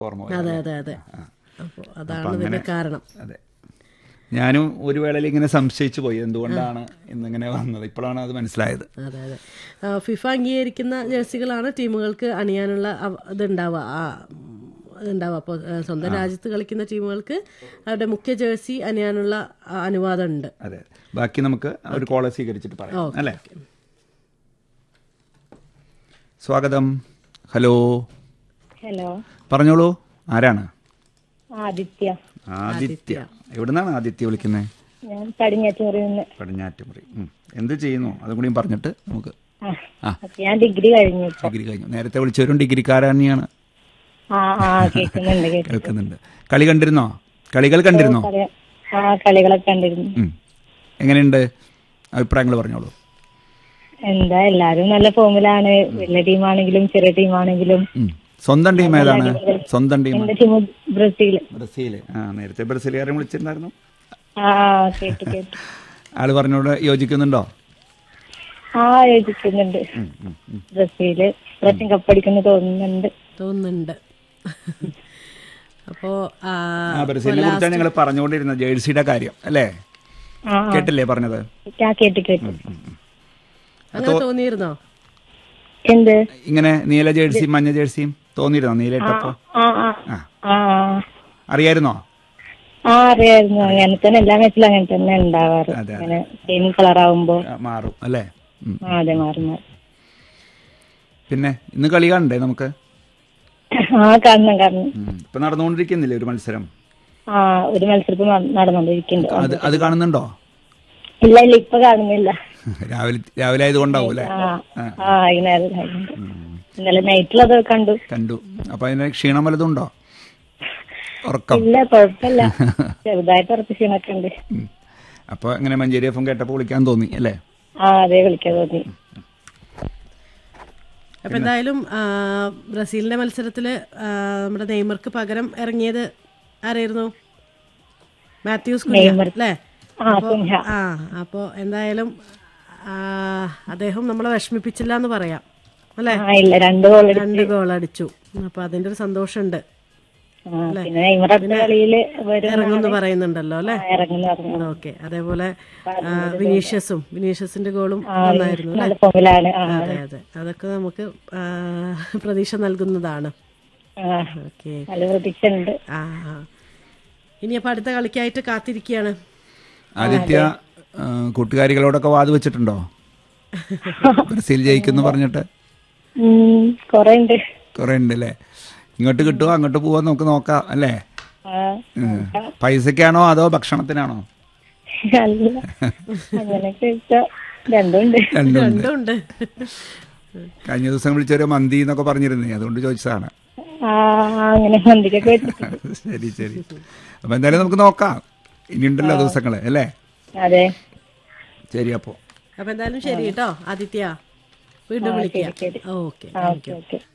ഓർമ്മ വരും. അതെ അതെ അതെ ആ. അപ്പോൾ അതാണ് ഇതിന്റെ കാരണം അതെ ഞാനും ഒരു വേളയിൽ ഇങ്ങനെ സംശയിച്ചു പോയി എന്തുകൊണ്ടാണ് ഇന്നിങ്ങനെ വന്നത് ഇപ്പോഴാണ് അത് മനസ്സിലായത് അതെ അതെ ആ, ഫിഫ അംഗീകരിക്കുന്ന ജേഴ്സികളാണ് ടീമുകൾക്ക് അണിയാനുള്ള അവ- ഇതുണ്ടാവുക ആ, ഉം, ഇതുണ്ടാവുക അപ്പോൾ സ്വന്തം രാജ്യത്ത് കളിക്കുന്ന ടീമുകൾക്ക് അവരുടെ മുഖ്യ ജേഴ്സി അണിയാനുള്ള ആ, അനുവാദം ഉണ്ട് അതെ ബാക്കി നമുക്ക് ഒരു കോളെ സ്വീകരിച്ചിട്ട് പറയാം അല്ലേ സ്വാഗതം ഹലോ ഹലോ പറഞ്ഞോളൂ ആരാണ് ആദിത്യ ആദിത്യ എവിടുന്നാണ് ആദിത്യ വിളിക്കുന്നത് ഞാൻ പടിഞ്ഞാറ്റുമുറി നിന്ന് പടിഞ്ഞാറ്റുമുറി ഉം. എന്ത് ചെയ്യുന്നു അതും കൂടിയും പറഞ്ഞിട്ട് നമുക്ക് ആ ആ അപ്പൊ ഞാൻ ഡിഗ്രി കഴിഞ്ഞു ഇപ്പൊ ഡിഗ്രി കഴിഞ്ഞു നേരത്തെ വിളിച്ചവരും ഡിഗ്രിക്കാരൻ തന്നെയാണ് ആ ആ കേൾക്കുന്നുണ്ട് കേൾക്കുന്നു കേൾക്കുന്നുണ്ട് കളി കണ്ടിരുന്നോ കളികൾ കണ്ടിരുന്നോ കളി- ആ കളികളൊക്കെ കണ്ടിരുന്നു ഉം. എങ്ങനെയുണ്ട് അഭിപ്രായങ്ങൾ പറഞ്ഞോളൂ എന്താ എല്ലാരും നല്ല ഫോമിലാണ് വലിയ ടീമാണെങ്കിലും ചെറിയ ടീമാണെങ്കിലും ഉം. സ്വന്തം ടീം ഏതാണ് സ്വന്തം ടീം എന്റെ ടീം ബ്രസീൽ ബ്രസീൽ ആ നേരത്തെ ബ്രസീലുകാരെ വിളിച്ചിട്ടുണ്ടായിരുന്നു ആ കേട്ടു കേട്ടു ആള് പറഞ്ഞോട് യോജിക്കുന്നുണ്ടോ ആ യോജിക്കുന്നുണ്ട് ഉം, ഉം, ഉം. ബ്രസീല് പ്രാവശ്യം കപ്പടിക്കുന്നു തോന്നുന്നുണ്ട് തോന്നുന്നുണ്ട് അപ്പോൾ ആ ബ്രസീലിനെ കുറിച്ചാണ് ഞങ്ങൾ പറഞ്ഞുകൊണ്ടിരുന്നത് ജേഴ്സിയുടെ കാര്യം അല്ലേ ആ ആ. കേട്ടില്ലേ പറഞ്ഞത് ആ കേട്ടു കേട്ടു അങ്ങനെ തോന്നിയിരുന്നോ എന്ത് ഇങ്ങനെ നീല ജേഴ്സിയും മഞ്ഞ ജേഴ്സിയും തോന്നിയിരുന്നോ നീല ഇട്ടപ്പോ ആ ആ ആ ആ അറിയായിരുന്നോ ആ അറിയായിരുന്നു അങ്ങനെ തന്നെ എല്ലാ മാച്ചിലും അങ്ങനെ തന്നെ ഉണ്ടാവാറ് അതെ, അതെ. അങ്ങനെ സെയിം കളർ ആവുമ്പോ ആ, മാറും അല്ലേ ഉം. ആ അതെ മാറി മാറി പിന്നെ ഇന്ന് കളി കാണണ്ടേ നമുക്ക് ആ കാണണം കാണണം ഉം. ഇപ്പൊ നടന്നുകൊണ്ടിരിക്കുന്നില്ലേ ഒരു മത്സരം ആ ഒരു മത്സരത്തിൽ നട- നടന്നുകൊണ്ടിരിക്കുന്നുണ്ട് അത് അത് കാണുന്നുണ്ടോ ഇല്ല ഇല്ല ഇപ്പൊ കാണുന്നില്ല രാവിലെ രാവിലെ ആയതുകൊണ്ടാവും അല്ലേ ആ ആ വൈകുന്നേരം കാണുന്നുണ്ട് ഇന്നലെ നൈറ്റിലത് കണ്ടു കണ്ടു അപ്പൊ അതിന് ക്ഷീണം വല്ലതും ഉണ്ടോ ഉറക്കം ഇല്ല കുഴപ്പമില്ല ചെറുതായിട്ട് ഉറപ്പ് ക്ഷീണൊക്കെ ഉണ്ട് ഉം. അപ്പൊ ഇങ്ങനെ മഞ്ചേരി എഫ് കേട്ടപ്പോ വിളിക്കാൻ തോന്നി അല്ലേ ആ അതെ വിളിക്കാൻ തോന്നി അപ്പൊ എന്തായാലും ആ, ബ്രസീലിന്റെ മത്സരത്തില് ആ, നമ്മുടെ നെയ്മർക്ക് പകരം ഇറങ്ങിയത് ആരായിരുന്നു മാത്യൂസ് കുഞ്ഞ അല്ലേ ആ കുഞ്ഞ ആ അപ്പോ എന്തായാലും ആ, അദ്ദേഹം നമ്മളെ വിഷമിപ്പിച്ചില്ല എന്ന് പറയാം അല്ലേ ആ ഇല്ല രണ്ടു ഗോൾ രണ്ട് ഗോൾ അടിച്ചു അപ്പൊ അതിന്റെ ഒരു സന്തോഷമുണ്ട് പിന്നെ നെയ്മർ അടുത്ത കളിയില് വരും ഇറങ്ങുമെന്ന് പറയുന്നുണ്ടല്ലോ അല്ലേ ആ, ഇറങ്ങുന്നു പറഞ്ഞു ഓക്കെ അതേപോലെ ആ, വിനീഷ്യസും വിനീഷ്യസിന്റെ ഗോളും നന്നായിരുന്നു അല്ലേ നല്ല ഫോമിലാണ് ആ അതെ അതെ അതൊക്കെ നമുക്ക് ആ, പ്രതീക്ഷ നൽകുന്നതാണ് ആ ഓക്കെ നല്ല പ്രതീക്ഷ ഉണ്ട് ആ ആ. ഇനി അപ്പൊ അടുത്ത കളിക്കായിട്ട് കാത്തിരിക്കുകയാണ് ആദിത്യ ആ, കൂട്ടുകാരികളോടൊക്കെ വാത് വെച്ചിട്ടുണ്ടോ ബ്രസീൽ ജയിക്കുന്നു പറഞ്ഞിട്ട് ഉം കൊറേ ഉണ്ട് കുറെ ഉണ്ട് അല്ലേ ഇങ്ങോട്ട് കിട്ടുമോ അങ്ങോട്ട് പോവാ നമുക്ക് നോക്കാം അല്ലേ ആ ഉം. പൈസക്കാണോ അതോ ഭക്ഷണത്തിനാണോ അല്ല അങ്ങനെയൊക്കെ വെച്ചാ രണ്ടുണ്ട് രണ്ടുണ്ട് രണ്ടും ഉണ്ട് കഴിഞ്ഞ ദിവസം വിളിച്ചൊരു മന്തി എന്നൊക്കെ പറഞ്ഞിരുന്നേ അതുകൊണ്ട് ചോദിച്ചതാണ് ആ അങ്ങനെ മന്തിക്കൊക്കെ വെച്ചിട്ട് ശരി ശരി അപ്പൊ എന്തായാലും നമുക്ക് നോക്കാം ഇനിയുണ്ടല്ലോ ദിവസങ്ങള് അല്ലേ അതെ ശരി അപ്പോ അപ്പൊ എന്തായാലും ശരി കേട്ടോ ആദിത്യ വീണ്ടും വിളിക്കാം ശരി. ഓക്കെ ആ ഓക്കെ ഓക്കെ